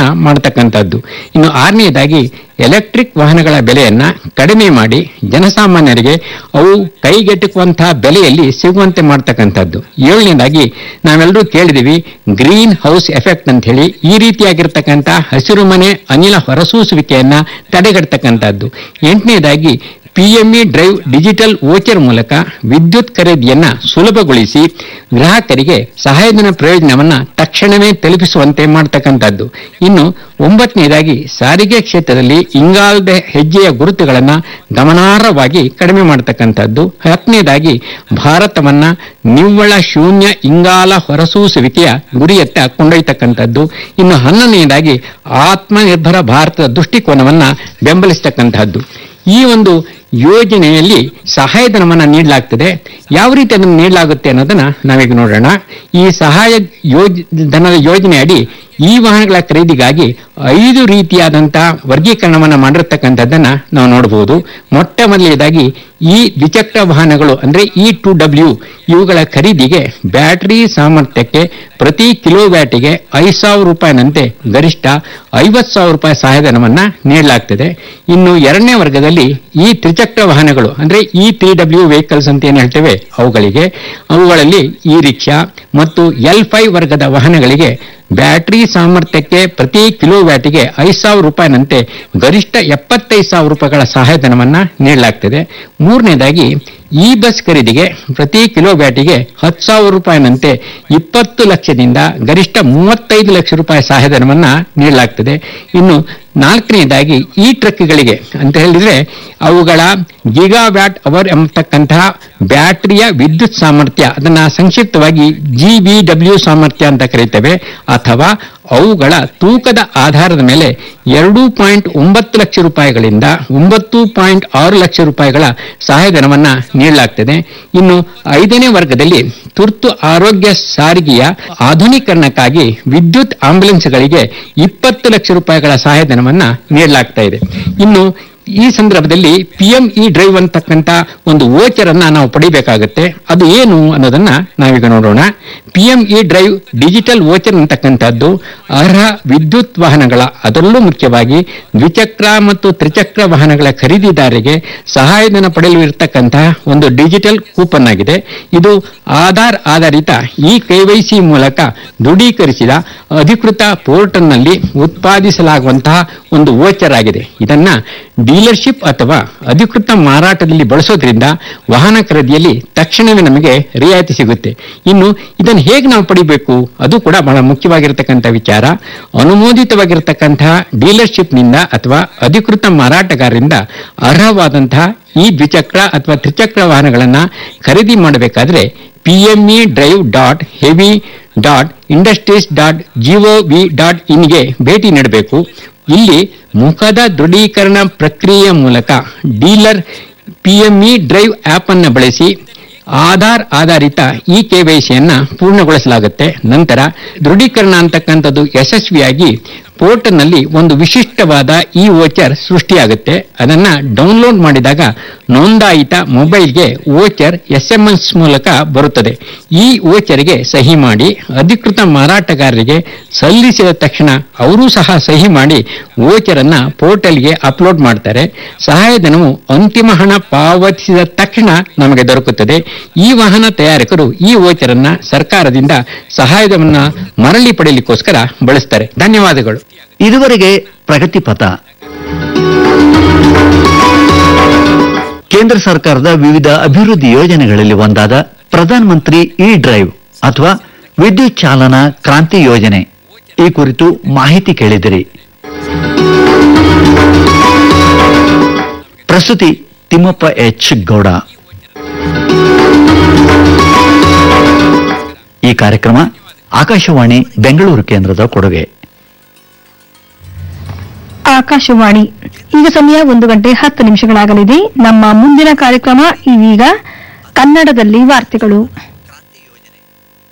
ಮಾಡತಕ್ಕಂಥದ್ದು ಇನ್ನು ಆರನೆಯದಾಗಿ ಎಲೆಕ್ಟ್ರಿಕ್ ವಾಹನಗಳ ಬೆಲೆಯನ್ನ ಕಡಿಮೆ ಮಾಡಿ ಜನಸಾಮಾನ್ಯರಿಗೆ ಅವು ಕೈಗೆಟುಕುವಂತಹ ಬೆಲೆಯಲ್ಲಿ ಸಿಗುವಂತೆ ಮಾಡ್ತಕ್ಕಂಥದ್ದು ಏಳನೇದಾಗಿ ನಾವೆಲ್ಲರೂ ಕೇಳಿದಿವಿ ಗ್ರೀನ್ ಹೌಸ್ ಎಫೆಕ್ಟ್ ಅಂತ ಹೇಳಿ ಈ ರೀತಿಯಾಗಿರ್ತಕ್ಕಂಥ ಹಸಿರು ಮನೆ ಅನಿಲ ಹೊರಸೂಸುವಿಕೆಯನ್ನ ತಡೆಗಟ್ಟತಕ್ಕಂಥದ್ದು ಎಂಟನೇದಾಗಿ ಪಿಎಂಇ ಡ್ರೈವ್ ಡಿಜಿಟಲ್ ವೋಚರ್ ಮೂಲಕ ವಿದ್ಯುತ್ ಖರೀದಿಯನ್ನ ಸುಲಭಗೊಳಿಸಿ ಗ್ರಾಹಕರಿಗೆ ಸಹಾಯಧನ ಪ್ರಯೋಜನವನ್ನ ತಕ್ಷಣವೇ ತಲುಪಿಸುವಂತೆ ಮಾಡತಕ್ಕಂಥದ್ದು ಇನ್ನು ಒಂಬತ್ತನೇದಾಗಿ ಸಾರಿಗೆ ಕ್ಷೇತ್ರದಲ್ಲಿ ಇಂಗಾಲದ ಹೆಜ್ಜೆಯ ಗುರುತುಗಳನ್ನ ಗಮನಾರ್ಹವಾಗಿ ಕಡಿಮೆ ಮಾಡತಕ್ಕಂಥದ್ದು ಹತ್ತನೇದಾಗಿ ಭಾರತವನ್ನ ನಿವ್ವಳ ಶೂನ್ಯ ಇಂಗಾಲ ಹೊರಸೂಸುವಿಕೆಯ ಗುರಿಯತ್ತ ಕೊಂಡೊಯ್ತಕ್ಕಂಥದ್ದು ಇನ್ನು ಹನ್ನೊಂದನೇದಾಗಿ ಆತ್ಮನಿರ್ಭರ ಭಾರತದ ದೃಷ್ಟಿಕೋನವನ್ನ ಬೆಂಬಲಿಸತಕ್ಕಂತಹದ್ದು ಈ ಒಂದು ಯೋಜನೆಯಲ್ಲಿ ಸಹಾಯಧನವನ್ನು ನೀಡಲಾಗ್ತದೆ ಯಾವ ರೀತಿ ಅದನ್ನು ನೀಡಲಾಗುತ್ತೆ ಅನ್ನೋದನ್ನ ನಾವೀಗ ನೋಡೋಣ ಈ ಸಹಾಯ ಯೋಜ ಧನದ ಯೋಜನೆ ಅಡಿ ಈ ವಾಹನಗಳ ಖರೀದಿಗಾಗಿ ಐದು ರೀತಿಯಾದಂತಹ ವರ್ಗೀಕರಣವನ್ನು ಮಾಡಿರ್ತಕ್ಕಂಥದ್ದನ್ನ ನಾವು ನೋಡಬಹುದು ಮೊಟ್ಟ ಮೊದಲನೇದಾಗಿ ಈ ದ್ವಿಚಕ್ರ ವಾಹನಗಳು ಅಂದ್ರೆ ಇ ಟು ಡಬ್ಲ್ಯೂ ಇವುಗಳ ಖರೀದಿಗೆ ಬ್ಯಾಟರಿ ಸಾಮರ್ಥ್ಯಕ್ಕೆ ಪ್ರತಿ ಕಿಲೋ ವ್ಯಾಟಿಗೆ ಐದು ಸಾವಿರ ರೂಪಾಯಿನಂತೆ ಗರಿಷ್ಠ ಐವತ್ತು ಸಾವಿರ ರೂಪಾಯಿ ಸಹಾಯಧನವನ್ನ ನೀಡಲಾಗ್ತದೆ ಇನ್ನು ಎರಡನೇ ವರ್ಗದಲ್ಲಿ ಈ ತ್ರಿಚಕ್ರ ವಾಹನಗಳು ಅಂದ್ರೆ ಈ ತ್ರೀ ಡಬ್ಲ್ಯೂ ವೆಹಿಕಲ್ಸ್ ಅಂತ ಏನ್ ಹೇಳ್ತೇವೆ ಅವುಗಳಿಗೆ ಅವುಗಳಲ್ಲಿ ಈ ರಿಕ್ಷಾ ಮತ್ತು ಎಲ್ ಫೈವ್ ವರ್ಗದ ವಾಹನಗಳಿಗೆ ಬ್ಯಾಟರಿ ಸಾಮರ್ಥ್ಯಕ್ಕೆ ಪ್ರತಿ ಕಿಲೋ ವ್ಯಾಟಿಗೆ ಐದು ಸಾವಿರ ರೂಪಾಯಿನಂತೆ ಗರಿಷ್ಠ ಎಪ್ಪತ್ತೈದು ಸಾವಿರ ರೂಪಾಯಿಗಳ ಸಹಾಯಧನವನ್ನ ನೀಡಲಾಗ್ತದೆ ಮೂರನೇದಾಗಿ ಈ ಬಸ್ ಖರೀದಿಗೆ ಪ್ರತಿ ಕಿಲೋ ವ್ಯಾಟಿಗೆ ಹತ್ತು ಸಾವಿರ ರೂಪಾಯಿನಂತೆ ಇಪ್ಪತ್ತು ಲಕ್ಷದಿಂದ ಗರಿಷ್ಠ ಮೂವತ್ತೈದು ಲಕ್ಷ ರೂಪಾಯಿ ಸಹಾಯಧನವನ್ನ ನೀಡಲಾಗ್ತದೆ ಇನ್ನು ನಾಲ್ಕನೇದಾಗಿ ಈ ಟ್ರಕ್ಗಳಿಗೆ ಅಂತ ಹೇಳಿದ್ರೆ ಅವುಗಳ ಗಿಗಾ ವ್ಯಾಟ್ ಅವರ್ ಎಂಬತಕ್ಕಂತಹ ಬ್ಯಾಟರಿಯ ವಿದ್ಯುತ್ ಸಾಮರ್ಥ್ಯ ಅದನ್ನ ಸಂಕ್ಷಿಪ್ತವಾಗಿ ಜಿ ಬಿ ಡಬ್ಲ್ಯೂ ಸಾಮರ್ಥ್ಯ ಅಂತ ಕರೀತೇವೆ ಅಥವಾ ಅವುಗಳ ತೂಕದ ಆಧಾರದ ಮೇಲೆ ಎರಡು ಪಾಯಿಂಟ್ ಒಂಬತ್ತು ಲಕ್ಷ ರೂಪಾಯಿಗಳಿಂದ ಒಂಬತ್ತು ಪಾಯಿಂಟ್ ಆರು ಲಕ್ಷ ರೂಪಾಯಿಗಳ ಸಹಾಯಧನವನ್ನ ನೀಡಲಾಗ್ತದೆ ಇನ್ನು ಐದನೇ ವರ್ಗದಲ್ಲಿ ತುರ್ತು ಆರೋಗ್ಯ ಸಾರಿಗೆಯ ಆಧುನೀಕರಣಕ್ಕಾಗಿ ವಿದ್ಯುತ್ ಆಂಬ್ಯುಲೆನ್ಸ್ಗಳಿಗೆ ಇಪ್ಪತ್ತು ಲಕ್ಷ ರೂಪಾಯಿಗಳ ಸಹಾಯಧನವನ್ನ ನೀಡಲಾಗ್ತಾ ಇದೆ ಇನ್ನು ಈ ಸಂದರ್ಭದಲ್ಲಿ ಪಿಎಂ ಇ ಡ್ರೈವ್ ಅಂತಕ್ಕಂಥ ಒಂದು ವೋಚರ್ ಅನ್ನ ನಾವು ಪಡಿಬೇಕಾಗುತ್ತೆ ಅದು ಏನು ಅನ್ನೋದನ್ನ ನಾವೀಗ ನೋಡೋಣ PM E drive digital voucher ಅಂತಕ್ಕಂಥದ್ದು ಅರ್ಹ ವಿದ್ಯುತ್ ವಾಹನಗಳ ಅದರಲ್ಲೂ ಮುಖ್ಯವಾಗಿ ದ್ವಿಚಕ್ರ ಮತ್ತು ತ್ರಿಚಕ್ರ ವಾಹನಗಳ ಖರೀದಿದಾರರಿಗೆ ಸಹಾಯಧನ ಪಡೆಯಲು ಇರತಕ್ಕಂತಹ ಒಂದು ಡಿಜಿಟಲ್ ಕೂಪನ್ ಆಗಿದೆ ಇದು ಆಧಾರ್ ಆಧಾರಿತ ಈ ಕೆವೈಸಿ ಮೂಲಕ ದೃಢೀಕರಿಸಿದ ಅಧಿಕೃತ ಪೋರ್ಟಲ್ನಲ್ಲಿ ಉತ್ಪಾದಿಸಲಾಗುವಂತಹ ಒಂದು ವೋಚರ್ ಆಗಿದೆ ಇದನ್ನ ಡೀಲರ್ಶಿಪ್ ಅಥವಾ ಅಧಿಕೃತ ಮಾರಾಟದಲ್ಲಿ ಬಳಸೋದ್ರಿಂದ ವಾಹನ ಖರೀದಿಯಲ್ಲಿ ತಕ್ಷಣವೇ ನಮಗೆ ರಿಯಾಯಿತಿ ಸಿಗುತ್ತೆ ಇನ್ನು ಇದನ್ನು ಹೇಗೆ ನಾವು ಪಡಿಬೇಕು ಅದು ಕೂಡ ಬಹಳ ಮುಖ್ಯವಾಗಿರತಕ್ಕಂಥ ವಿಚಾರ ಅನುಮೋದಿತವಾಗಿರತಕ್ಕಂತಹ ಡೀಲರ್ಶಿಪ್ನಿಂದ ಅಥವಾ ಅಧಿಕೃತ ಮಾರಾಟಗಾರರಿಂದ ಅರ್ಹವಾದಂತಹ ಈ ದ್ವಿಚಕ್ರ ಅಥವಾ ತ್ರಿಚಕ್ರ ವಾಹನಗಳನ್ನ ಖರೀದಿ ಮಾಡಬೇಕಾದ್ರೆ PM E drive dot heavy dot industries dot G O V dot ಇನ್ಗೆ ಭೇಟಿ ನೀಡಬೇಕು ಇಲ್ಲಿ ಮುಖದ ದೃಢೀಕರಣ ಪ್ರಕ್ರಿಯೆಯ ಮೂಲಕ ಡೀಲರ್ ಪಿಎಂಇ ಡ್ರೈವ್ ಆಪ್ ಅನ್ನು ಬಳಸಿ ಆಧಾರ್ ಆಧಾರಿತ ಈ ಕೆವೈಸಿಯನ್ನ ಪೂರ್ಣಗೊಳಿಸಲಾಗುತ್ತೆ ನಂತರ ದೃಢೀಕರಣ ಅಂತಕ್ಕಂಥದ್ದು ಯಶಸ್ವಿಯಾಗಿ ಪೋರ್ಟಲ್ನಲ್ಲಿ ಒಂದು ವಿಶಿಷ್ಟವಾದ ಈ ವೋಚರ್ ಸೃಷ್ಟಿಯಾಗುತ್ತೆ ಅದನ್ನ ಡೌನ್ಲೋಡ್ ಮಾಡಿದಾಗ ನೋಂದಾಯಿತ ಮೊಬೈಲ್ಗೆ ವೋಚರ್ ಎಸ್ಎಂಎಸ್ ಮೂಲಕ ಬರುತ್ತದೆ ಈ ವೋಚರ್ಗೆ ಸಹಿ ಮಾಡಿ ಅಧಿಕೃತ ಮಾರಾಟಗಾರರಿಗೆ ಸಲ್ಲಿಸಿದ ತಕ್ಷಣ ಅವರೂ ಸಹ ಸಹಿ ಮಾಡಿ ವೋಚರ್ ಅನ್ನ ಪೋರ್ಟಲ್ಗೆ ಅಪ್ಲೋಡ್ ಮಾಡ್ತಾರೆ ಸಹಾಯಧನವು ಅಂತಿಮ ಹಣ ಪಾವತಿಸಿದ ತಕ್ಷಣ ನಮಗೆ ದೊರಕುತ್ತದೆ ಈ ವಾಹನ ತಯಾರಕರು ಈ ವೋಚರ್ ಅನ್ನ ಸರ್ಕಾರದಿಂದ ಸಹಾಯಧನ ಮರಳಿ ಪಡೆಯಲಿಕ್ಕೋಸ್ಕರ ಬಳಸ್ತಾರೆ ಧನ್ಯವಾದಗಳು ಇದುವರೆಗೆ ಪ್ರಗತಿ ಪಥ ಕೇಂದ್ರ ಸರ್ಕಾರದ ವಿವಿಧ ಅಭಿವೃದ್ಧಿ ಯೋಜನೆಗಳಲ್ಲಿ ಒಂದಾದ ಪ್ರಧಾನ ಮಂತ್ರಿ ಇ ಡ್ರೈವ್ ಅಥವಾ ವಿದ್ಯುತ್ ಚಾಲನಾ ಕ್ರಾಂತಿ ಯೋಜನೆ ಈ ಕುರಿತು ಮಾಹಿತಿ ಕೇಳಿದಿರಿ ಪ್ರಸ್ತುತಿ ತಿಮ್ಮಪ್ಪ ಎಚ್ ಗೌಡ ಈ ಕಾರ್ಯಕ್ರಮ ಆಕಾಶವಾಣಿ ಬೆಂಗಳೂರು ಕೇಂದ್ರದ ಕೊಡುಗೆ ಆಕಾಶವಾಣಿ ಈಗ ಸಮಯ ಒಂದು ಗಂಟೆ ಹತ್ತು ನಿಮಿಷಗಳಾಗಲಿದೆ ನಮ್ಮ ಮುಂದಿನ ಕಾರ್ಯಕ್ರಮ ಇದೀಗ ಕನ್ನಡದಲ್ಲಿ ವಾರ್ತೆಗಳು